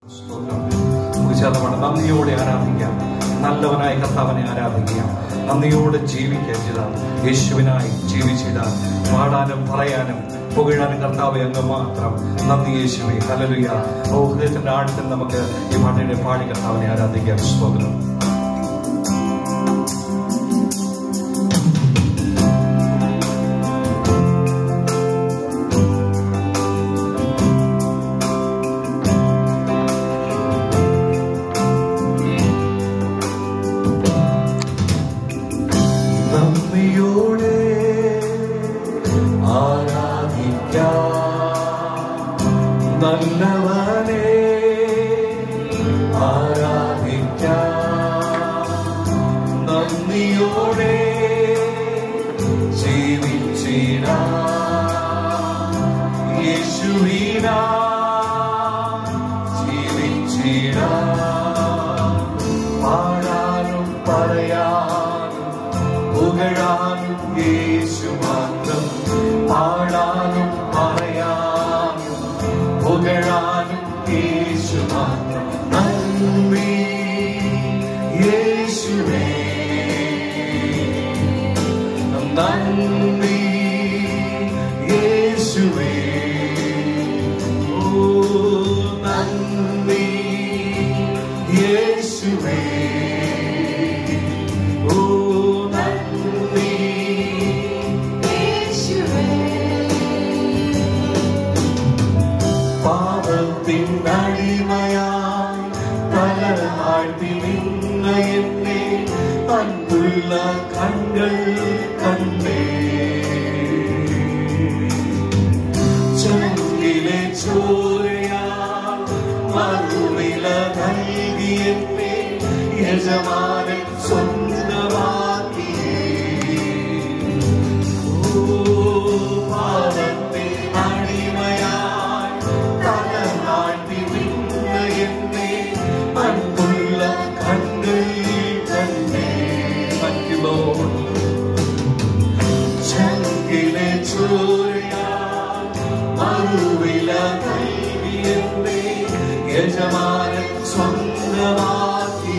സ്തോത്രം. നമുക്ക് ചേർന്ന് നന്ദിയോടെ ആരാധിക്കാം നല്ലവനായ കർത്താവിനെ ആരാധിക്കാം നന്ദിയോടെ ജീവിക്കുക ചെയ്താൽ യേശുവിനായി ജീവിച്ചിടാൻ പാടാനും പറയാനും പുകഴാനും കർത്താവ് അങ്ങ് മാത്രം നന്ദി യേശുവെ ഹലലുയ ഓ ഹൃദയത്തിന്റെ ആഴത്തിൽ നമുക്ക് ഈ പാട്ടിനെ പാടി കർത്താവിനെ ആരാധിക്കാം സ്തോത്രം നന്ദിയോടെ ആരാധിക്കാം നല്ലവനെ ആരാധിക്കാം നന്ദിയോടെ ജീവിച്ചിടാം യേശുവിനാ ജീവിച്ചിടാം പാടാനും പറയാനും പുകഴാനും യേശു മാത്രം പാടാനും പറയാനും പുകഴാനും യേശു മാത്രം നന്ദി യേശുവേ നന്ദി യേശുവേ ഓ നന്ദി യേശുവേ ഓ നന്ദി പാപത്തിൻ അടിമയായി തലതാഴ്ത്തി നിന്ന എന്നെ അൻപുള്ള കണ്ണുകൾ കണ്ടേ ചങ്കിലെ ചോരയാ മറുവില നൽകി എന്നെ യജമാനൻ സ്വന്തമാക്കി പാദത്തെ അടിമയായി തലനാട്ടി നിന്ന എന്നെ അൻപുള്ള കണ്ണിൽ തന്നെ മറ്റുമോ ചങ്കിലെ ചോരയാ മറുവില നൽകി എന്നെ യജമാനൻ സ്വന്തമാക്കി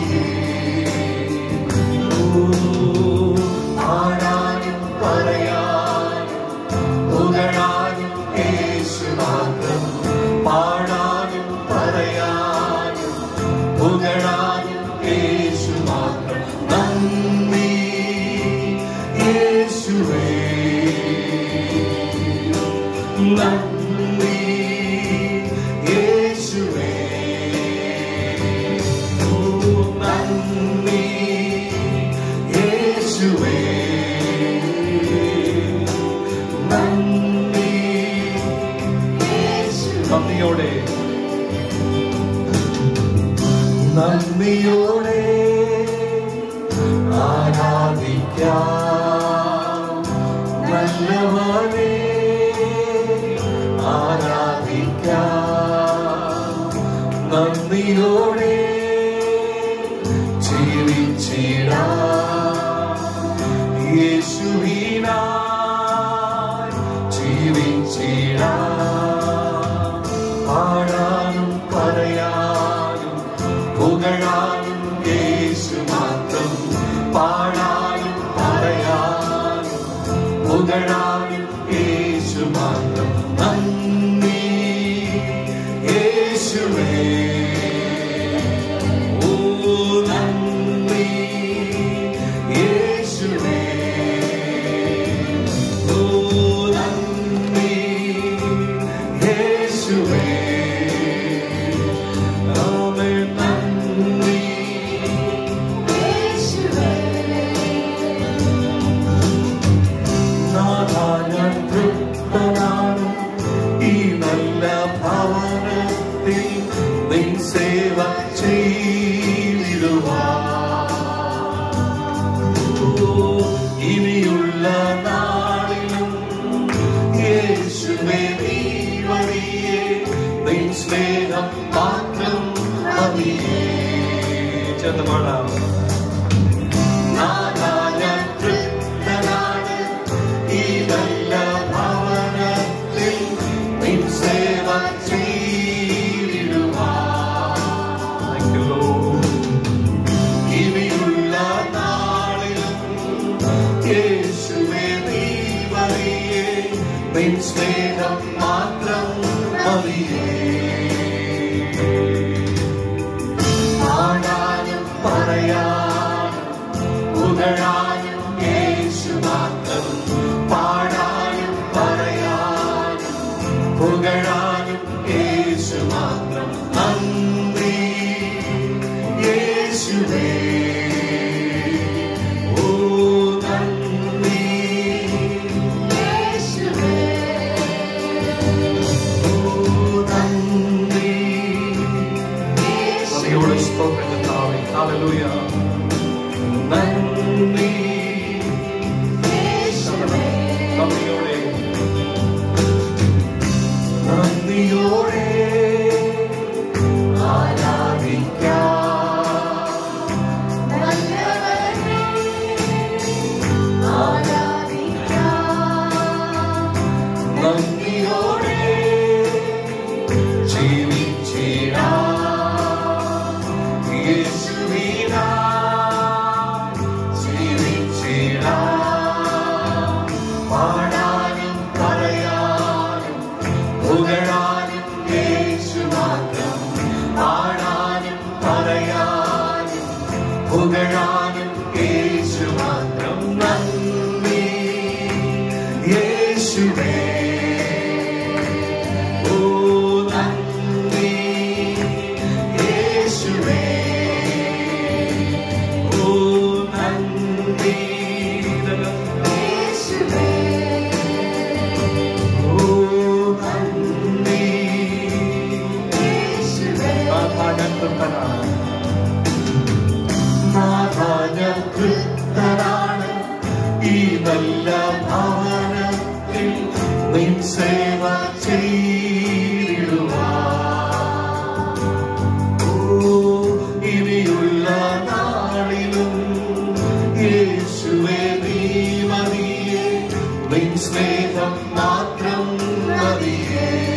പാടാനും പറയാനും പുകഴാനും യേശു മാത്രം പാടാനും പറയാനും പുകഴാനും യേശു മാത്രം നന്ദി യേശുവേ നന്ദി യേശുവേ ഓ നന്ദി യേശുവേ നന്ദി നന്ദിയോടെ നന്ദിയോടെ ആരാധിക്കാം നല്ലവനെ ആരാധിക്കാം നന്ദിയോടെ ജീവിച്ചിടാം യേശുവിനായി ജീവിച്ചിടാം പാടാനും പറയാനും പുകഴാനും യേശു മാത്രം പാടാനും പറയാനും പുകഴാനും യേശു മാത്രം നന്ദി യേശുവേ ഓ നന്ദി യേശുവേ ഓ നന്ദി യേശുവേ ആമേൻ നന്ദി നാഥാ ഞാൻ തൃപ്തനാണ് ഈ നല്ല ഭവനത്തിൽ നിൻ സേവ ചെയ്തിടുവാൻ ഇനിയുള്ള നാളിലും യേശുവേ നീ വഴിയേ നിൻ സ്നേഹം മാത്രം മതിയേ ചെന്ന് പാടാം നാഥാ ഞാൻ തൃപ്തനാണ് ഈ നല്ല ഭവനത്തിൽ നിൻ സേവ ചെയ്തിടുവാൻ സ്നേഹം മാത്രം മതിയേ പാടാനും പറയാനും പുകഴാനും യേശു മാത്രം പാടാനും പറയാനും പുകഴാനും യേശു മാത്രം നന്ദി യേശുവേ ഓ നന്ദി ഓ നന്ദി നന്ദിയോടെ സ്തോത്രം കർത്താവേ ഹല്ലേലൂയ നന്ദി നന്ദിയോടെ നന്ദിയോടെ നന്ദിയോടെ ജീവിച്ചിടാ യേശുവിനാ ജീവിച്ചിടാ പാടാനും പറയാനും പുകഴാനും യേശു മാത്രം പാടാനും പറയാനും പുകഴാനും യേശു മാത്രം നന്ദി യേശുവേ ഓ നന്ദി യേശുവേ ഓ നന്ദി ഓ നന്ദി നാഥാ ഞാൻ തൃപ്തനാണ് നാഥാനം തൃപ്തനാണ് ഈ നല്ല ഭവനത്തിൽ നിൻ സേവ ചെയ്തിടുവാ ഓ ഇനിയുള്ള നാളിലും യേശുവേ നീ മതിയേ നിൻ സ്നേഹം മാത്രം മതിയേ